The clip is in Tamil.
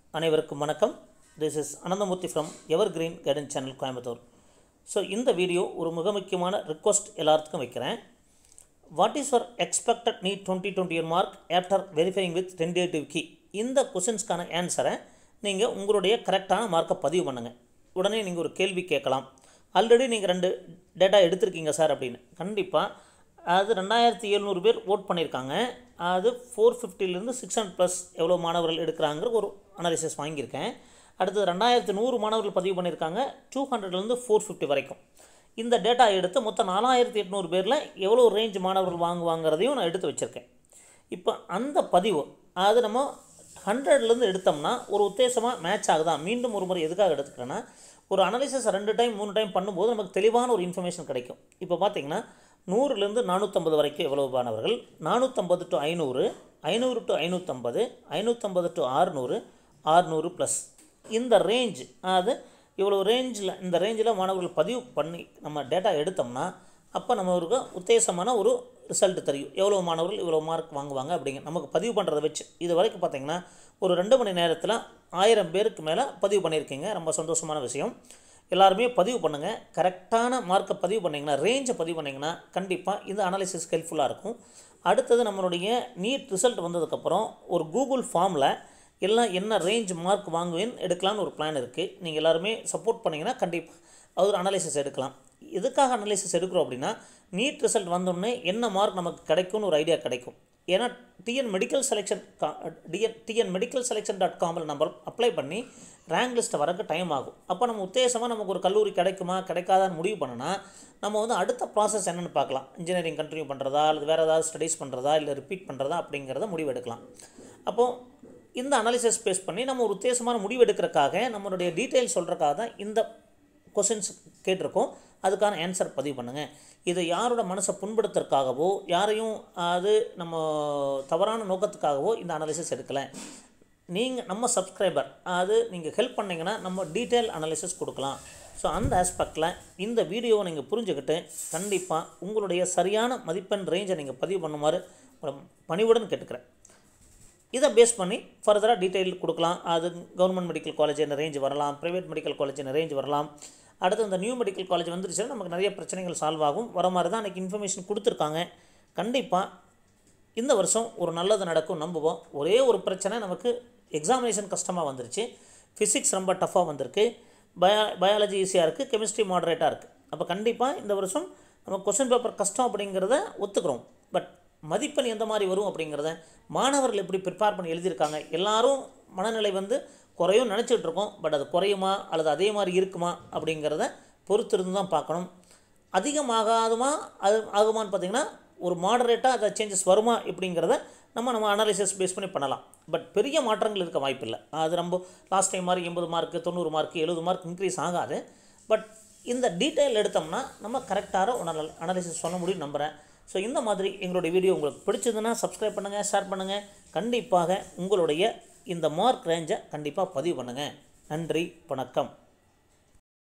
அனைவருக்கும் வணக்கம் this is Ananthamurthy from evergreen guidance channel Coimbatore so இந்த வீடியோ ஒரு மிக முக்கியமான ரிக்வஸ்ட் எல்லாத்துக்கும் வைக்கிறேன் what is for expected need twenty twenty one mark after verifying with tentative key இந்த கொஷின்ஸ்க்கான ஆன்சரை நீங்கள் உங்களுடைய கரெக்டான மார்க்கை பதிவு பண்ணுங்கள் உடனே நீங்கள் ஒரு கேள்வி கேட்கலாம் ஆல்ரெடி நீங்கள் ரெண்டு டேட்டா எடுத்திருக்கீங்க சார் அப்படின்னு கண்டிப்பாக அது ரெண்டாயிரத்தி எழுநூறு பேர் ஓட் பண்ணியிருக்காங்க அது ஃபோர் ஃபிஃப்டிலேருந்து சிக்ஸ் ஹண்ட்ரட் ப்ளஸ் எவ்வளோ மாணவர்கள் எடுக்கிறாங்கிற ஒரு அனாலிசிஸ் வாங்கியிருக்கேன் அடுத்தது ரெண்டாயிரத்து நூறு மாணவர்கள் பதிவு பண்ணியிருக்காங்க டூ ஹண்ட்ரட்லேருந்து ஃபோர் ஃபிஃப்டி வரைக்கும் இந்த டேட்டா எடுத்து மொத்தம் நாலாயிரத்தி எட்நூறு பேரில் எவ்வளோ ரேஞ்ச் மாணவர்கள் வாங்குவாங்கிறதையும் நான் எடுத்து வச்சுருக்கேன் இப்போ அந்த பதிவு அது நம்ம ஹண்ட்ரட்லேருந்து எடுத்தோம்னா ஒரு உத்தேசமாக மேட்ச் ஆகுதா மீண்டும் ஒரு முறை எதுக்காக எடுத்துக்கிறேன்னா ஒரு அனாலிசிஸ் ரெண்டு டைம் மூணு டைம் பண்ணும்போது நமக்கு தெளிவான ஒரு இன்ஃபர்மேஷன் கிடைக்கும் இப்போ பார்த்தீங்கன்னா நூறுலேருந்து நானூற்றம்பது வரைக்கும் எவ்வளவு மாணவர்கள் நானூற்றம்பது டு ஐநூறு ஐநூறு டு ஐநூற்றம்பது ஐநூற்றம்பது டு ஆறுநூறு ஆறுநூறு ப்ளஸ் இந்த ரேஞ்ச் அது இவ்வளோ ரேஞ்சில் இந்த ரேஞ்சில் மாணவர்கள் பதிவு பண்ணி நம்ம டேட்டா எடுத்தோம்னா அப்போ நம்மளுக்கு உத்தேசமான ஒரு ரிசல்ட் தெரியும் எவ்வளோ மாணவர்கள் இவ்வளோ மார்க் வாங்குவாங்க அப்படிங்க நமக்கு பதிவு பண்ணுறதை வச்சு இது வரைக்கும் பார்த்தீங்கன்னா ஒரு ரெண்டு மணி நேரத்தில் ஆயிரம் பேருக்கு மேலே பதிவு பண்ணியிருக்கீங்க ரொம்ப சந்தோஷமான விஷயம் எல்லாருமே பதிவு பண்ணுங்கள் கரெக்டான மார்க்கை பதிவு பண்ணிங்கன்னா ரேஞ்சை பதிவு பண்ணிங்கன்னா கண்டிப்பாக இந்த அனாலிசிஸ்க்கு ஹெல்ப்ஃபுல்லாக இருக்கும் அடுத்தது நம்மளுடைய நீட் ரிசல்ட் வந்ததுக்கப்புறம் ஒரு கூகுள் ஃபார்மில் எல்லாம் என்ன ரேஞ்ச் மார்க் வாங்குவேன்னு எடுக்கலாம்னு ஒரு பிளான் இருக்குது நீங்கள் எல்லாருமே சப்போர்ட் பண்ணிங்கன்னா கண்டிப்பாக அது ஒரு அனாலிசிஸ் எடுக்கலாம் எதுக்காக அனாலிசிஸ் எடுக்கிறோம் அப்படின்னா நீட் ரிசல்ட் வந்தோடனே என்ன மார்க் நமக்கு கிடைக்கும்னு ஒரு ஐடியா கிடைக்கும் ஏன்னா TN medical selection TN TN medical selection dot காமில் நம்ம அப்ளை பண்ணி ரேங்க் லிஸ்ட்டை வரக்கு டைம் ஆகும் அப்போ நம்ம உத்தேசமாக நமக்கு ஒரு கல்லூரி கிடைக்குமா கிடைக்காதான்னு முடிவு பண்ணனா நம்ம வந்து அடுத்த ப்ராசஸ் என்னென்னு பார்க்கலாம் இன்ஜினியரிங் கண்டினியூ பண்ணுறதா அல்லது வேறு ஏதாவது ஸ்டடீஸ் பண்ணுறதா இல்லை ரிப்பீட் பண்ணுறதா அப்படிங்கிறத முடிவு எடுக்கலாம் அப்போது இந்த அனாலிசிஸ் பேஸ் பண்ணி நம்ம ஒரு உத்தேசமான முடிவு எடுக்கிறக்காக நம்மளுடைய டீட்டெயில் சொல்கிறக்காக தான் இந்த கொஷின்ஸ் கேட்டிருக்கோம் அதுக்கான ஆன்சர் பதிவு பண்ணுங்கள் இது யாரோட மனசை புண்படுத்துறதுக்காகவோ யாரையும் அது நம்ம தவறான நோக்கத்துக்காகவோ இந்த அனாலிசிஸ் எடுக்கலை நீங்கள் நம்ம சப்ஸ்கிரைபர் அது நீங்கள் ஹெல்ப் பண்ணிங்கன்னா நம்ம டீட்டெயில் அனாலிசிஸ் கொடுக்கலாம் ஸோ அந்த ஆஸ்பெக்டில் இந்த வீடியோவை நீங்கள் புரிஞ்சுக்கிட்டு கண்டிப்பாக உங்களுடைய சரியான மதிப்பெண் ரேஞ்சை நீங்கள் பதிவு பண்ணுமாறு உங்களை பணிவுடன் கேட்டுக்கிறேன் இதை பேஸ் பண்ணி ஃபர்தராக டீட்டெயில் கொடுக்கலாம் அது கவர்மெண்ட் மெடிக்கல் காலேஜ் என்ன ரேஞ்ச் வரலாம் ப்ரைவேட் மெடிக்கல் காலேஜ் என்ன ரேஞ்ச் வரலாம் அடுத்து இந்த நியூ மெடிக்கல் காலேஜ் வந்துருச்சுன்னா நமக்கு நிறைய பிரச்சனைகள் சால்வ் ஆகும் வர மாதிரி தான் அன்றைக்கி இன்ஃபர்மேஷன் கொடுத்துருக்காங்க கண்டிப்பாக இந்த வருஷம் ஒரு நல்லது நடக்கும் நம்புவோம் ஒரே ஒரு பிரச்சனை நமக்கு எக்ஸாமினேஷன் கஷ்டமாக வந்துருச்சு ஃபிசிக்ஸ் ரொம்ப டஃப்பாக வந்திருக்கு பயா பயாலஜி ஈஸியாக இருக்குது கெமிஸ்ட்ரி மாடரேட்டாக இருக்குது அப்போ கண்டிப்பாக இந்த வருஷம் நம்ம கொஸ்டின் பேப்பர் கஷ்டம் அப்படிங்கிறத ஒத்துக்கிறோம் பட் மதிப்பெண் எந்த மாதிரி வரும் அப்படிங்கிறத மாணவர்கள் எப்படி ப்ரிப்பேர் பண்ணி எழுதியிருக்காங்க எல்லாரும் மனநிலை வந்து குறையும் நினச்சிட்டு இருக்கோம் பட் அது குறையுமா அல்லது அதே மாதிரி இருக்குமா அப்படிங்கிறத பொறுத்திருந்து தான் பார்க்கணும் அதிகமாகாதுமா அது ஆகுமான்னு பார்த்தீங்கன்னா ஒரு மாடரேட்டாக அதை சேஞ்சஸ் வருமா இப்படிங்கிறத நம்ம நம்ம அனாலிசிஸ் பேஸ் பண்ணி பண்ணலாம் பட் பெரிய மாற்றங்கள் இருக்க வாய்ப்பில்லை அது நம்ம லாஸ்ட் டைம் மாதிரி எண்பது மார்க்கு தொண்ணூறு மார்க்கு எழுபது மார்க் இன்க்ரீஸ் ஆகாது பட் இந்த டீட்டெயில் எடுத்தோம்னா நம்ம கரெக்டாக ஒரு அனாலிசிஸ் சொல்ல முடியும் நம்புகிறேன் ஸோ இந்த மாதிரி எங்களுடைய வீடியோ உங்களுக்கு பிடிச்சதுன்னா சப்ஸ்கிரைப் பண்ணுங்கள் ஷேர் பண்ணுங்கள் கண்டிப்பாக உங்களுடைய இந்த மார்க் ரேஞ்சை கண்டிப்பாக பதிவு பண்ணுங்கள் நன்றி வணக்கம்